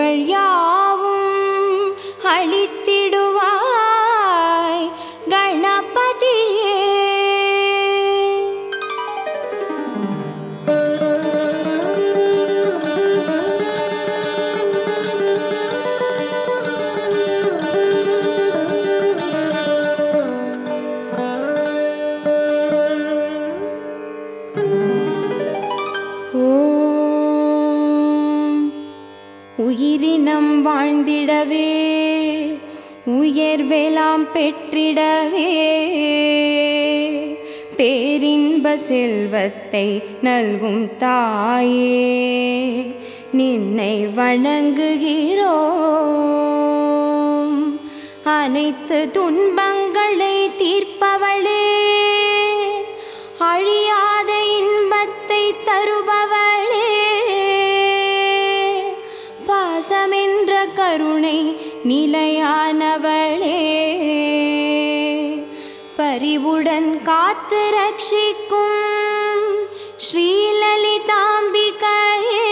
குறைகள் யாவும் அழித்திடுவாய் கணபதியே ஓம் உயிரினம் வாழ்ந்திடவே உயர்வெலாம் பெற்றிடவே பேரின்ப செல்வத்தை நல்கும் தாயே நின்னை வணங்குகிறோம் அனைத்து துன்பங்களை தீர்ப்பவளே அழியாத இன்பத்தை தருபவளே பாசமென்ற கருணை நிலையானவளே பரிவுடன் காத்து ரட்சிக்கும் ஸ்ரீலலிதாம்பிகையே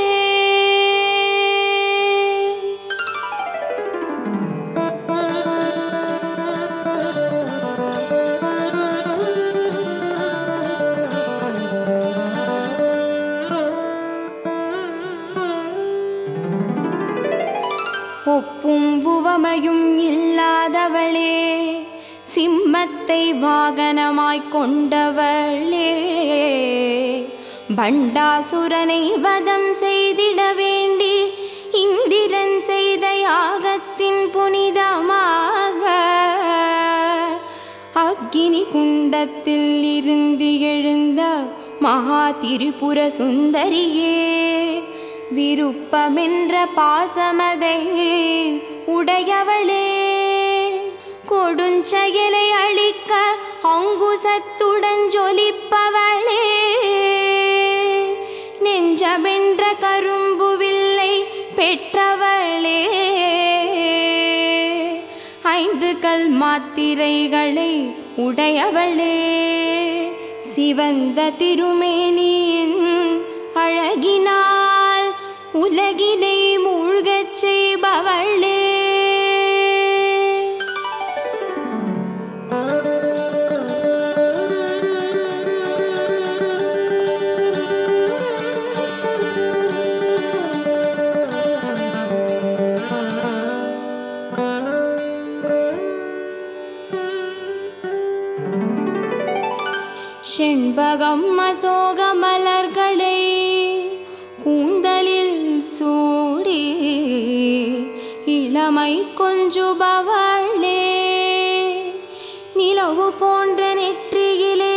ஒப்பும் உவமையும் இல்லாதவளே சிம்மத்தை வாகனமாய்க் கொண்டவளே பண்டாசுரனை வதம் செய்திட வேண்டி இந்திரன் செய்த யாகத்தின் புனிதமாக அக்கினி குண்டத்தில் இருந்து எழுந்த மகா திரிபுர சுந்தரியே விருப்பமென்ற பாசமதை உடையவளே கொடுஞ்செயலை அழிக்க அங்குசத்துடன் ஜொலிப்பவளே நெஞ்சமென்ற கரும்புவில்லை பெற்றவளே ஐந்து கல் மாத்திரைகளை உடையவளே சிவந்த திருமேனியின் அழகினால் உலகினை மூழ்கச் செய்பவளே செண்பகம் அசோக மலர்களை கூந்தலில் சூடி இளமை கொஞ்சுபவளே நிலவு போன்ற நெற்றியிலே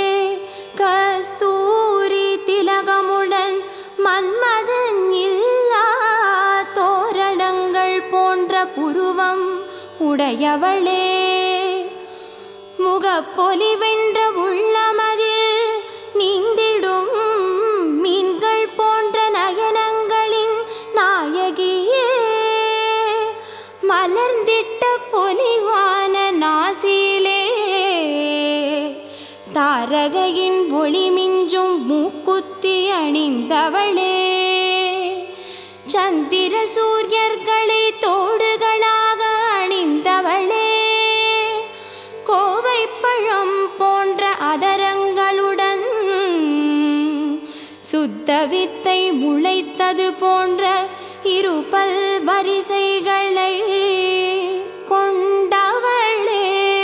கஸ்தூரி திலகமுடன் மன்மதன் இல்லா தோரணங்கள் போன்ற புருவம் உடையவளே முகப்பொலி வென்ற உள்ளமதில் நீந்திடும் மீன்கள் போன்ற நயனங்களின் நாயகியே மலர்ந்திட்ட பொலிவான நாசிலே தாரகையின் ஒளி மிஞ்சும் மூக்குத்தி அணிந்தவளே சந்திர சூரியர்களை தோடுகளாக அணிந்தவளே கோவை பழம் போன்ற அதரங்களுடன் சுத்த வித்தை முளைத்தது போன்ற இருபல் வரிசைகளை கொண்டவளே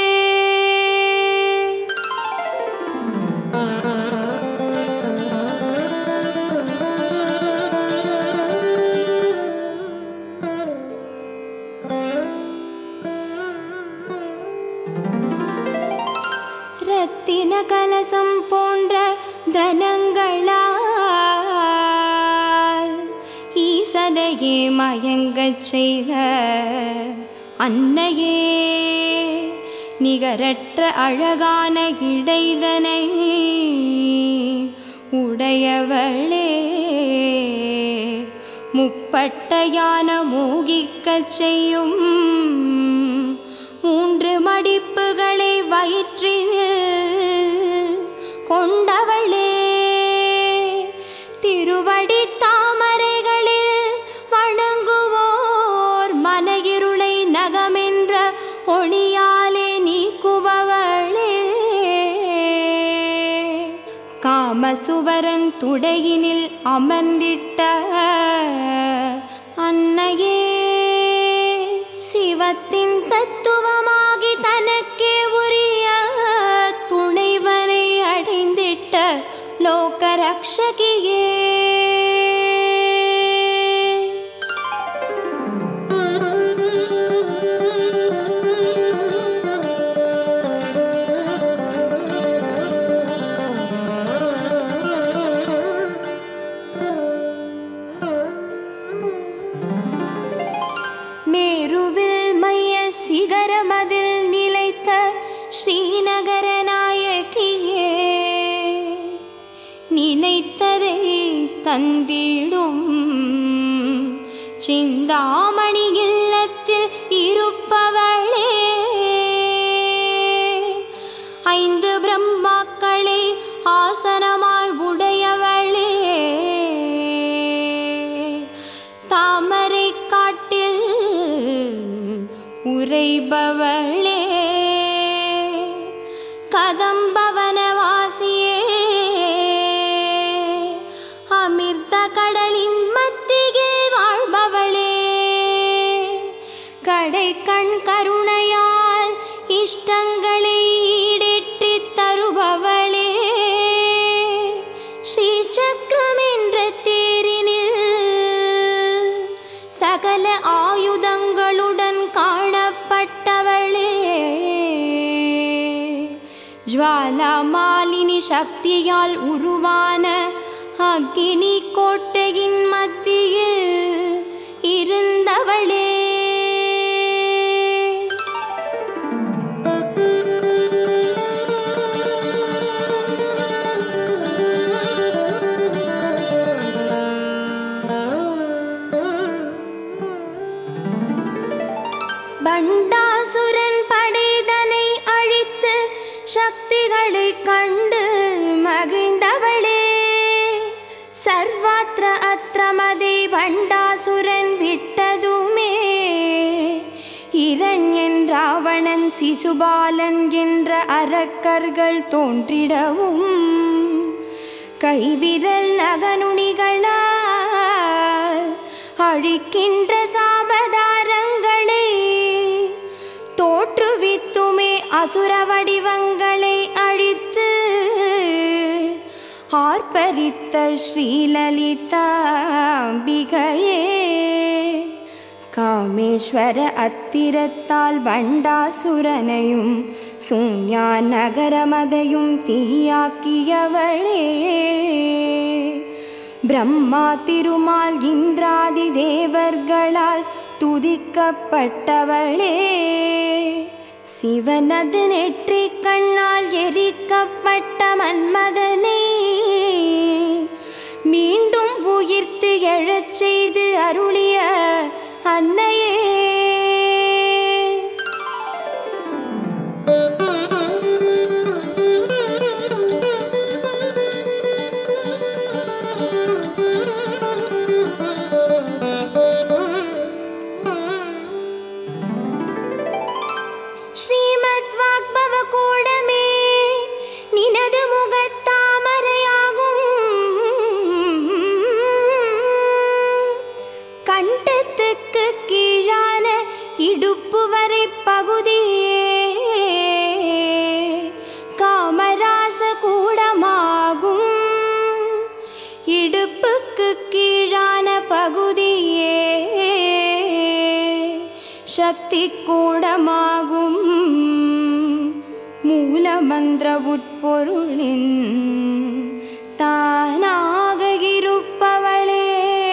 ரத்தின கலசம் போன்ற தனங்களால் ஈசனையே மயங்கச் செய்த அன்னையே நிகரற்ற அழகான இடைதனை உடையவளே முப்பட்ட யான மூகிக்கச் செய்யும் மூன்று மடிப்புகளை வயிற்றில் கொண்டவளே திருவடி தாமரைகளில் வணங்குவோம் துடையினில் அமர்ந்திட்ட அன்னையே சிவத்தின் தத்துவமாகி தனக்கே உரிய துணைவனை அடைந்திட்ட லோக ரக்ஷகியே மேருவில் மைய சிகரமதில் நிலைத்த ஸ்ரீநகர நாயகியே நினைத்ததை தந்திடும் சிந்தாமணி இல்லத்தில் இருப்பவளே ஐந்து பிரம்மாக்களை ஆசனமாய் உடையவளே தாமரை காட்டில் உரைபவளே கதம்பவனவாசியே அமிர்த கடலின் மத்தியில் வாழ்பவளே கடை கண் கருணையால் இஷ்டங்களை ஈடேற்றித் தருபவளே ஸ்ரீ சக்கரம் என்ற தேரினில் சகல ஆயுதங்களுடன் காணப்பட்டவளே ஜுவாலாமாலினி சக்தியால் உருவான அக்னி கோட்டையின் மத்தியில் இருந்தவளே பண்டாசுரன் படைதனை அழித்து சக்திகளை கண்டு மகிழ்ந்தவளே சர்வாத்திர அத்திரமதை பண்டாசுரன் விட்டதுமே இரண்யன் ராவணன் சிசுபாலன் என்ற அரக்கர்கள் தோன்றிடவும் கைவிரல் நகனுணிகளால் அழிக்கின்ற சாபதாரங்களை தோற்றுவித்துமே அசுர வடிவங்களை அழித்து ஆர்ப்பரித்த ஸ்ரீலலிதாம்பிகையே காமேஸ்வர அத்திரத்தால் பண்டாசுரனையும் சூன்யா நகரமதையும் தீயாக்கியவளே பிரம்மா திருமால் இந்திராதி தேவர்களால் துதிக்கப்பட்டவளே சிவனது நெற்றிக் கண்ணால் எரிக்கப்பட்ட மன்மதனை மீண்டும் உயிர்த்து எழச் செய்து அருளிய அன்னையே ஸ்ரீமத் வாக்பவ கூடமே நினது முகத்தாமரையாகும் கண்டத்துக்கு கீழான இடுப்பு வரை பகுதியே காமராச கூடமாகும் இடுப்புக்கு கீழான பகுதியே சக்தி கூடமாகும் மூலமந்திர உட்பொருளின் தானாக இருப்பவளே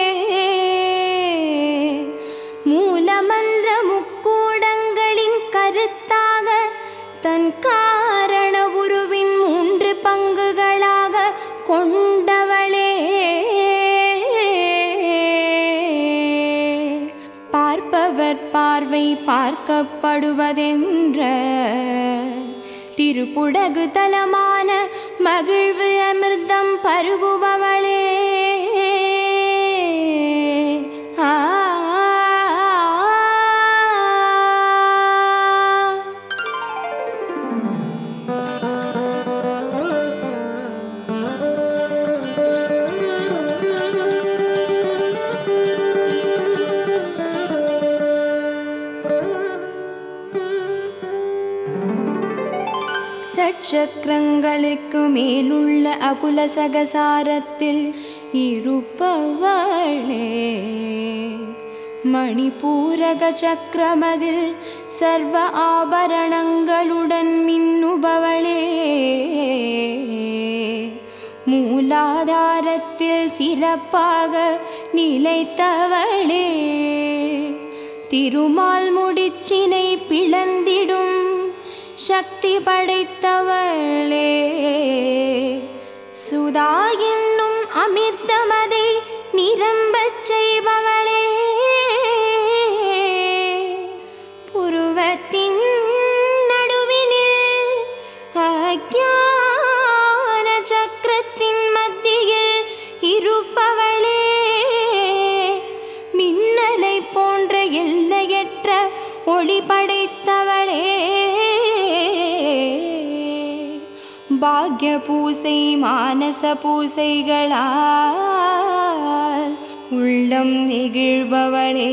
மூலமந்திர முக்கூடங்களின் கருத்தாக தன் காரண உருவின் மூன்று பங்குகளாக கொண்டவளே பார்ப்பவர் பார்வை பார்க்கப்படுவதென்ற திருப்புடகு தலமான மகிழ்வு அமிர்தம் பருகுபவளே ஆ சக்கரங்களுக்கு மேலுள்ள அகுல சகசாரத்தில் இருப்பவளே மணிபூரக சக்கரமதில் சர்வ ஆபரணங்களுடன் மின்னுபவளே மூலாதாரத்தில் சிறப்பாக நிலைத்தவளே திருமால் முடிச்சினை பிளந்திடும் சக்தி படைத்தவளே சுதா என்னும் அமிர்தமதை நிரம்பச் செய்பவளே புருவத்தின் நடுவினில் அக்ஞான சக்கரத்தின் மத்தியில் இருப்பவளே மின்னலை போன்ற எல்லையற்ற ஒளி படைத்தவளே பாக்ய பூசை மானச பூசைகளால் உள்ளம் நெகிழ்பவளே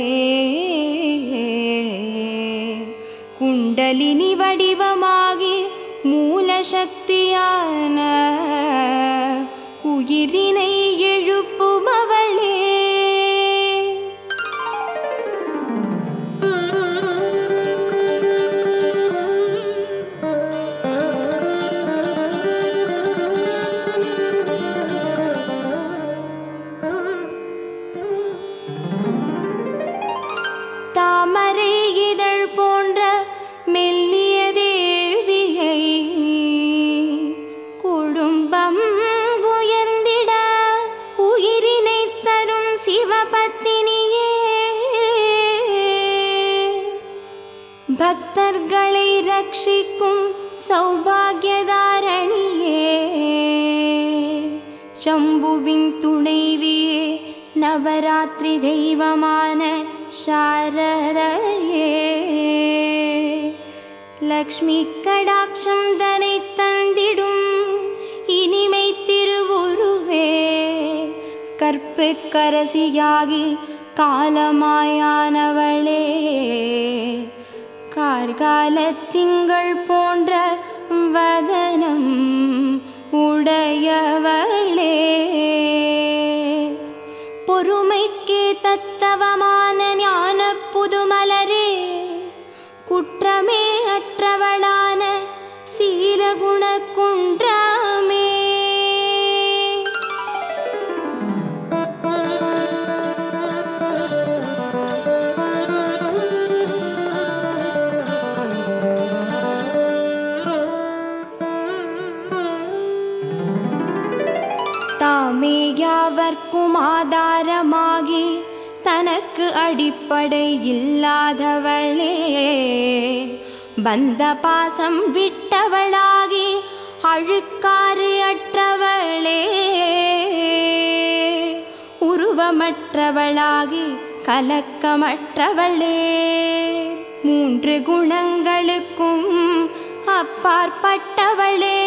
குண்டலினி வடிவமாகி மூல சக்தியான உயிரினை எழுப்புமவளே தாமரை இதழ் போன்ற மெல்லிய தேவியை குடும்பம் உயர்ந்திட உயிரினை தரும் சிவபத்தினியே பக்தர்களை ரட்சிக்கும் சௌபாகியதாரணியே சம்புவின் துணைவியே நவராத்திரி தெய்வமான சாரதையே லக்ஷ்மி கடாட்சம் தனை தந்திடும் இனிமை திருவுருவே கற்பு கரசியாகி காலமாயானவளே கார்கால திங்கள் போன்ற வதனம் உடையவளே பொறுமைக்கே தத்தவமான ஞான புதுமலரே குற்றமே அற்றவளான சீலகுண குன்றமே தாமே யாவர்க்கும் ஆதாரமாகி தனக்கு அடிப்படை இல்லாதவளே பந்த பாசம் விட்டவளாகி அழுக்காறு அற்றவளே உருவமற்றவளாகி கலக்கமற்றவளே மூன்று குணங்களுக்கும் அப்பாற்பட்டவளே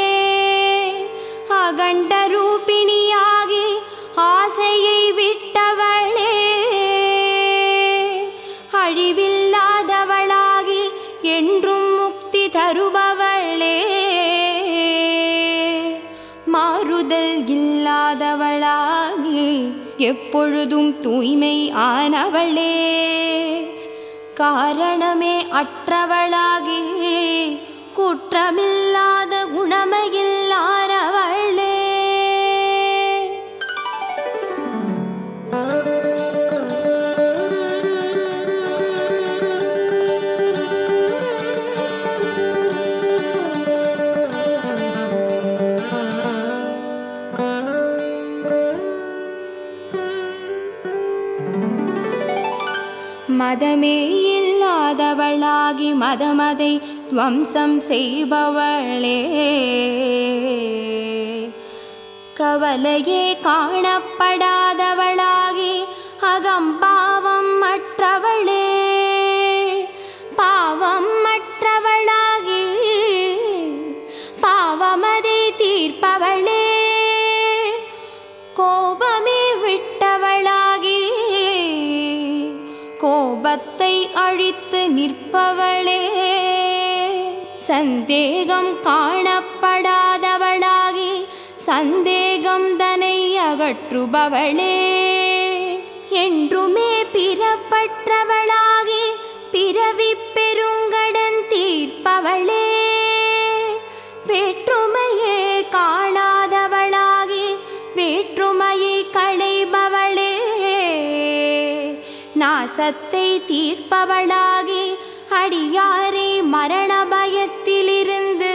அகண்ட ரூபிணியாகி ஆசையை விட்டவளே அழிவில்லாதவளாகி என்றும் முக்தி தருபவளே மாறுதல் இல்லாதவளாகி எப்பொழுதும் தூய்மை ஆனவளே காரணமே அற்றவளாகி குற்றமில்லாத குணமையில்லாதவளே மதமே இல்லாதவளாகி மதமதை துவம்சம் செய்பவளே கவலையே காணப்படாதவளாகி அகம்பாவம் மற்றவளே பாவம் மற்றவளாகி பாவமதை தீர்ப்பவளே கோபமே விட்டவளாகி கோபத்தை அழித்து நிற்பவளே சந்தேகம் காணப்படாதவளாகி சந்தேகம் தனை அகற்றுபவளே என்றுமே பிறப்பற்றவளாகி பிறவி பெருங்கடன் தீர்ப்பவளே வேற்றுமையே காணாதவளாகி வேற்றுமையை களைபவளே நாசத்தை தீர்ப்பவளாகி அடியாரை மரண பயத்திலிருந்து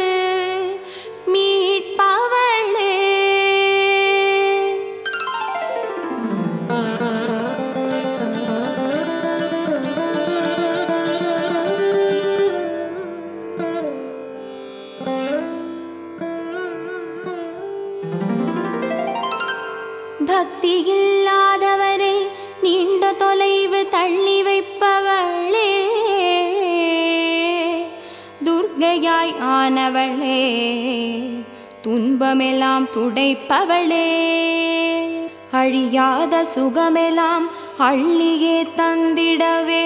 மீட்பவளே பக்தி இல்லாதவரை நீண்ட தொலைவு தள்ளி வைப்பவளே துர்க்கையாய் ஆனவளே துன்பமெல்லாம் துடைப்பவளே அழியாத சுகமெல்லாம் அள்ளியே தந்திடவே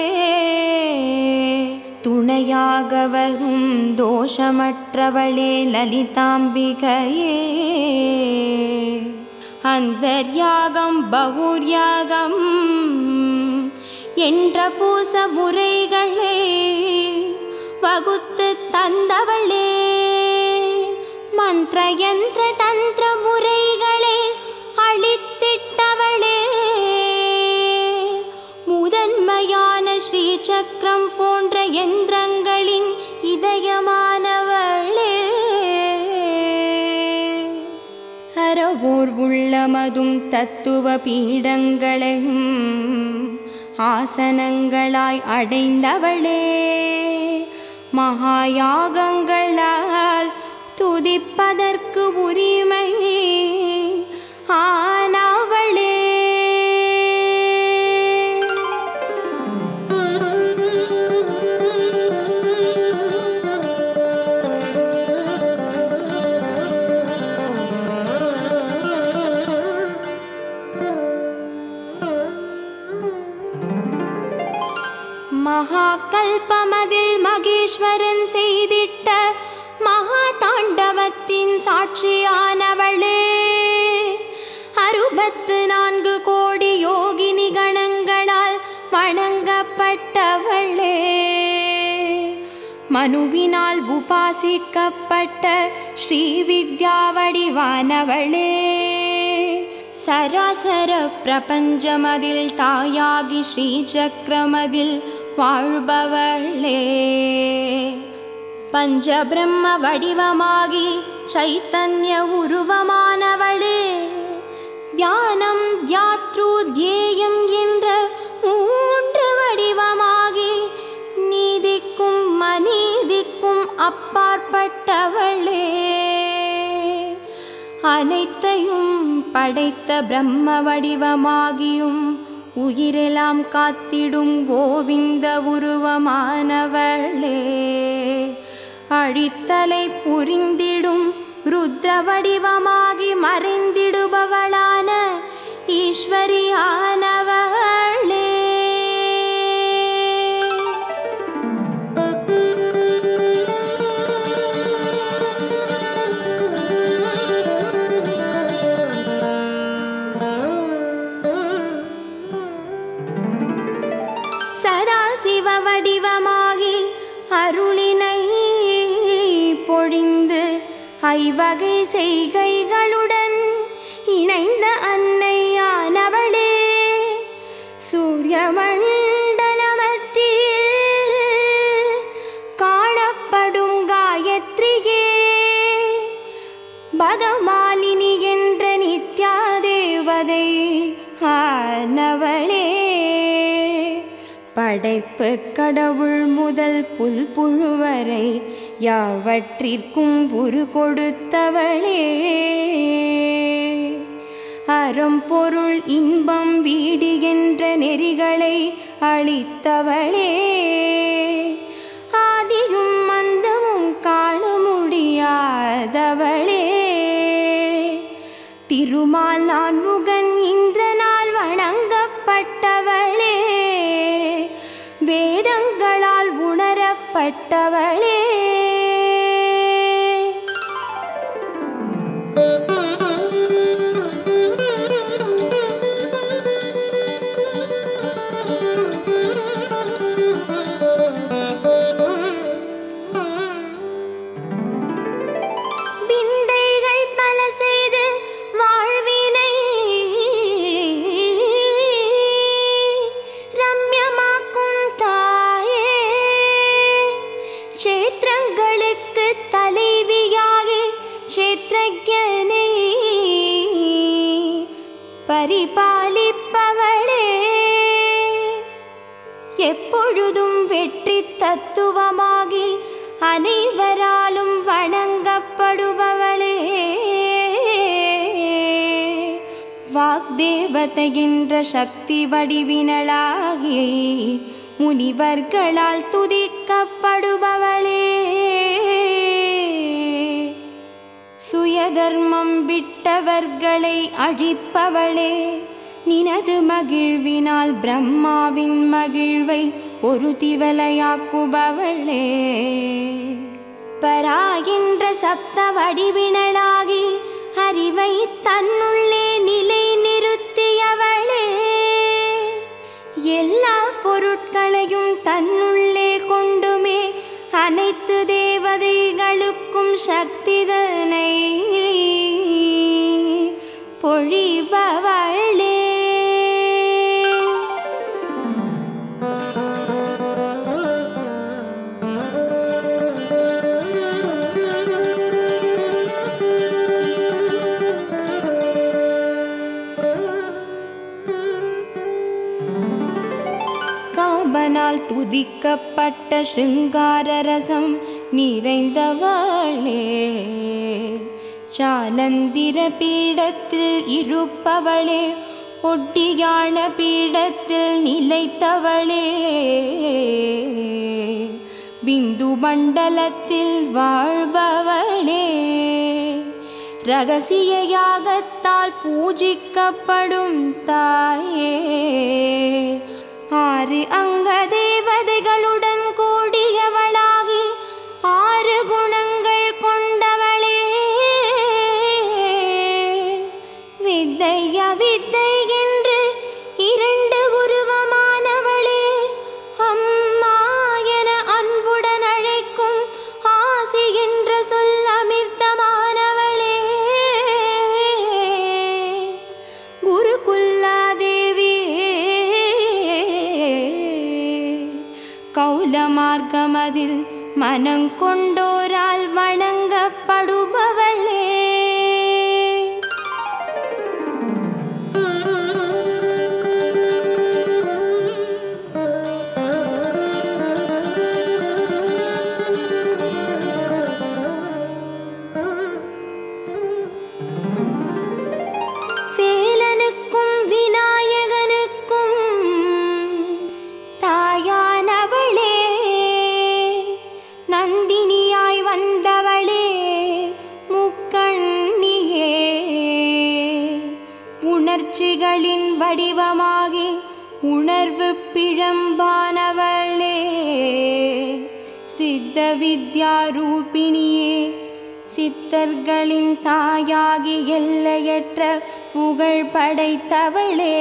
துணையாக வரும் தோஷமற்றவளே லலிதாம்பிகையே அந்தர்யாகம் பகுர்யாகம் என்ற பூச முறைகளை வகுத்து தந்தவளே மந்திர யந்திர தந்திர முறைகளை அளித்திட்டவளே முதன்மையான ஸ்ரீ சக்கரம் போன்ற யந்திரங்களின் இதயமானவளே அறவோர் உள்ளமதும் தத்துவ பீடங்களையும் ஆசனங்களாய் அடைந்தவளே மகாயாகங்களால் துதிப்பதற்கு உரிமை ஆனவளே மகாகல்பமதில் மகேஸ்வரன் செய்திட்ட மகா தாண்டவத்தின் சாட்சியானவளே அறுபத்து நான்கு கோடி யோகினி கணங்களால் வணங்கப்பட்டவளே மனுவினால் உபாசிக்கப்பட்ட ஸ்ரீவித்யா வடிவானவளே சராசர பிரபஞ்சமதில் தாயாகி ஸ்ரீ சக்கரமதில் வாழ்பவளே பஞ்சபிரம்ம வடிவமாகி சைத்தன்ய உருவமானவளே தியானம் தியாத்ரு தியேயம் என்ற மூன்று வடிவமாகி நீதிக்கும் மனீதிக்கும் அப்பாற்பட்டவளே அனைத்தையும் படைத்த பிரம்ம வடிவமாகியும் உயிரெல்லாம் காத்திடும் கோவிந்த உருவமானவளே அழித்தலை புரிந்திடும் ருத்ர வடிவமாகி மறைந்திடுபவளான ஈஸ்வரியானவளே சதாசிவ வடிவமாகி அருளினை பொழிந்து ஐவகை செய்கைகளுடன் இணைந்த அன்னையானவளே சூரிய மண்டலமத்தியில் காணப்படும் காயத்ரியே பகமாலினி என்ற நித்யா தேவதை ஆனவளே படைப்பு கடவுள் முதல் புல் புழுவரை யாவற்றிற்கும் உரு கொடுத்தவளே அறம் பொருள் இன்பம் வீடு என்ற நெறிகளை அளித்தவளே ஆதியும் மந்தமும் காண முடியாதவளே திருமால் நான்முகன் இந்திரனால் வணங்கப்பட்டவளே வேதங்களால் உணரப்பட்டவளே வித்யனை பரிபாலிப்பவளே எப்பொழுதும் வெற்றி தத்துவமாகி அனைவராலும் வணங்கப்படுபவளே வாக்தேவதைகின்ற சக்தி வடிவினளாகி முனிவர்களால் துதிக்கப்படுபவளே சுயதர்மம் விட்டவர்களை அழிப்பவளே நினது மகிழ்வினால் பிரம்மாவின் மகிழ்வை ஒரு திவலையாக்குபவளே பராகின்ற சப்த வடிவினளாகி அறிவை தன்னுள்ளே நிலை நிறுத்தியவளே எல்லா பொருட்களையும் தன்னுள்ளே கொண்டுமே அனைத்து தேவதைகளுக்கும் சக்திதனை பொழிபவளே காமனால் துதிக்கப்பட்ட சிருங்கார ரசம் நிறைந்தவளே சாலந்திர பீடத்தில் இருப்பவளே ஒட்டியான பீடத்தில் நிலைத்தவளே பிந்து மண்டலத்தில் வாழ்பவளே ரகசிய யாகத்தால் பூஜிக்கப்படும் தாயே ஆறு அங்க தேவதைகளுடன் கூடியவளாகி ஆறு குணங்கள் கொண்டவளே வித்தைய வித்தை என்று இரண்டு உருவமானவளே அம்மா என அன்புடன் அழைக்கும் ஆசி என்ற சொல் அமிர்தமானவளே குருகுல்லா தேவியே கௌல மார்க்கமதில் மனங்கொண்டோரால் வணங்கப்படுபவளே வேலனுக்கும் விநாயகனுக்கும் தாயானவளே நந்தினியாய் வந்தவளே முக்கண்ணியே உணர்ச்சிகளின் வடிவமாகி உணர்வு பிழம்பானவளே சித்த வித்யா ரூபிணியே சித்தர்களின் தாயாகி எல்லையற்ற புகழ் படைத்தவளே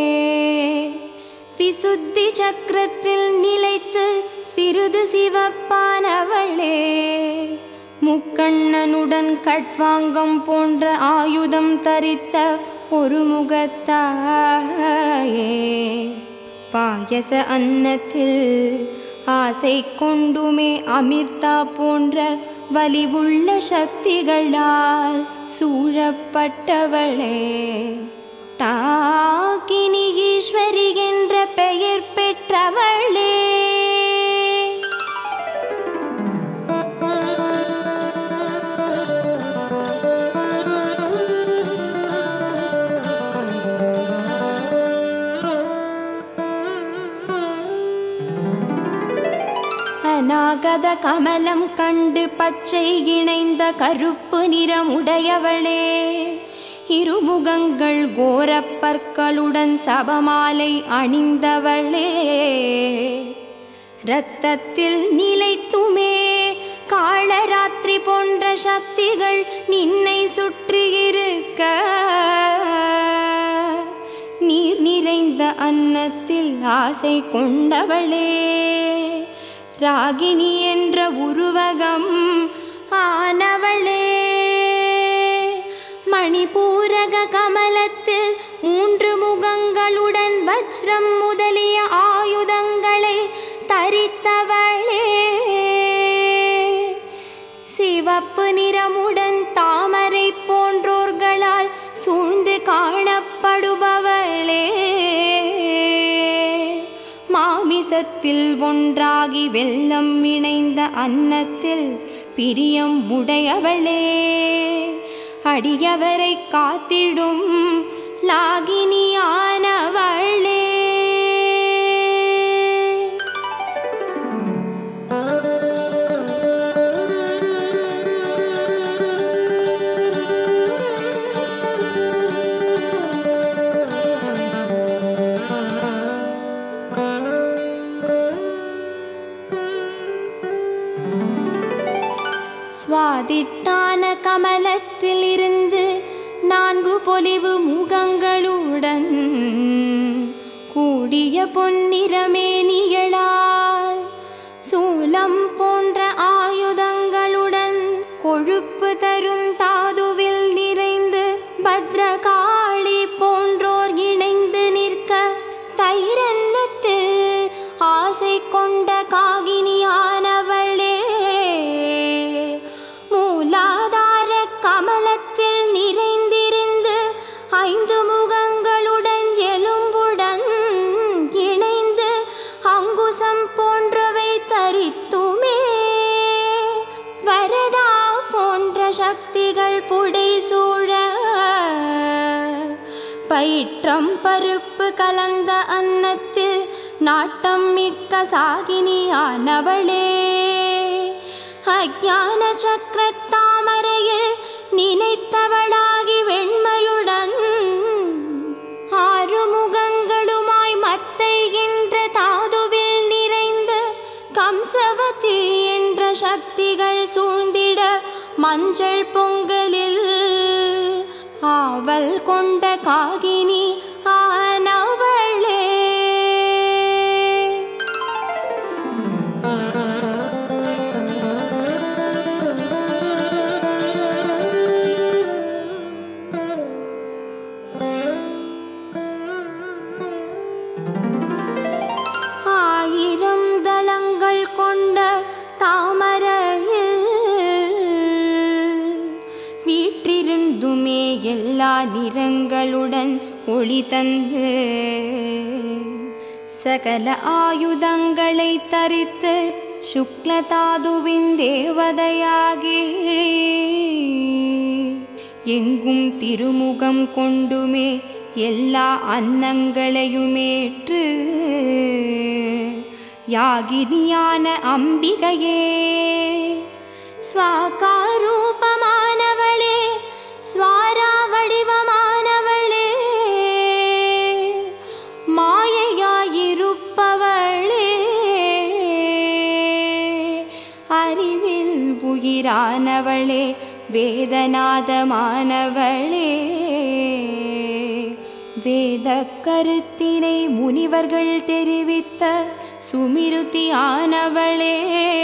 விசுத்தி சக்கரத்தில் நிலைத்து சிறிது சிவப்பானவளே முக்கண்ணனுடன் கட்வாங்கம் போன்ற ஆயுதம் தரித்த ஒரு முகத்தாயே பாயச அன்னத்தில் ஆசை கொண்டுமே அமிர்தா போன்ற வலிவுள்ள சக்திகளால் சூழப்பட்டவளே தாக்கினி ஈஸ்வரி என்ற பெயர் பெற்றவளே அநாகத கமலம் கண்டு பச்சை இணைந்த கருப்பு நிறம் உடையவளே இருமுகங்கள் கோரப்பற்களுடன் சபமாலை அணிந்தவளே இரத்தத்தில் நிலைத்துமே காளராத்திரி போன்ற சக்திகள் நின்னை சுற்றியிருக்க நீர் நிறைந்த அன்னத்தில் ஆசை கொண்டவளே ராகினி என்ற உருவகம் ஆனவளே மணிபூரக கமலத்தில் மூன்று முகங்களுடன் வஜ்ரம் முதலிய ஆயுதங்களை தரித்தவளே சிவப்பு நிறமுடன் தாமரை போ அமுதத்தில் ஒன்றாகி வெள்ளம் இணைந்த அன்னத்தில் பிரியம் உடையவளே அடியவரை காத்திடும் லாகினியானவளே சுவாதிட்டான கமலத்தில் இருந்து நான்கு பொலிவு முகங்களுடன் கூடிய பொன்னிறமேனியளால் சூலம் போன்ற ஆயுதங்களுடன் கொழுப்பு தரும் தாதுவில் நிறைந்து பத்ரகாளி போன்றோர் இணைந்து நிற்க தைரன்னத்தில் ஆசை கொண்ட காகினியானவளே மூலாதார கமலத்தில் நிறைந்திருந்து ஐந்து முகங்களுடன் எலும்புடன் இணைந்து அங்குசம் போன்றவை தரித்துமே வரதா போன்ற சக்திகள் புடை சூழ பயிற்றம் பருப்பு கலந்த அன்னத்தில் நாட்டம் மிக்க சாகினியானவளே அஜான சக்கர தாமரையில் நினைத்தவளாகி வெண்மையுடன் ஆறு முகங்களுமாய் மத்தைகின்ற தாதுவில் நிறைந்து கம்சவதி என்ற சக்திகள் சூழ்ந்திட மஞ்சள் பொங்கலில் ஆவல் கொண்ட காகினி ஆனவளே ஆயிரம் தளங்கள் கொண்ட தாமரையில் வீற்றிருந்துமே எல்லா நிறங்களுடன் ஒளி தந்து சகல ஆயுதங்களை தரித்து சுக்லதாதுவின் தேவதையாகி எங்கும் திருமுகம் கொண்டுமே எல்லா அன்னங்களையுமேற்று யாகினியான அம்பிகையே ஸ்வாகாரூபமானவளே ஸ்வாரா வடிவமானவளே மாயையாயிருப்பவளே அறிவில் உயிரானவளே வேதநாதமானவளே வேத கருத்தினை முனிவர்கள் தெரிவித்த சுமிருதியானவளே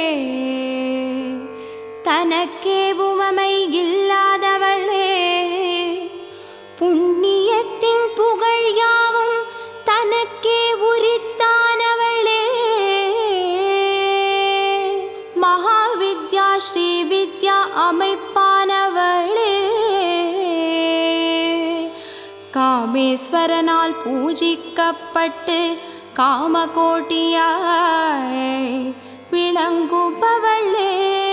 தனக்கே உவமை இல்லாதவளே புண்ணியத்தின் புகழ் யாவும் தனக்கே உரித்தானவளே மகாவித்யா ஸ்ரீ வித்யா அமைப்பானவளே காமேஸ்வரனால் பூஜிக்கப்பட்டு காமகோட்டியாய் விளங்குபவளே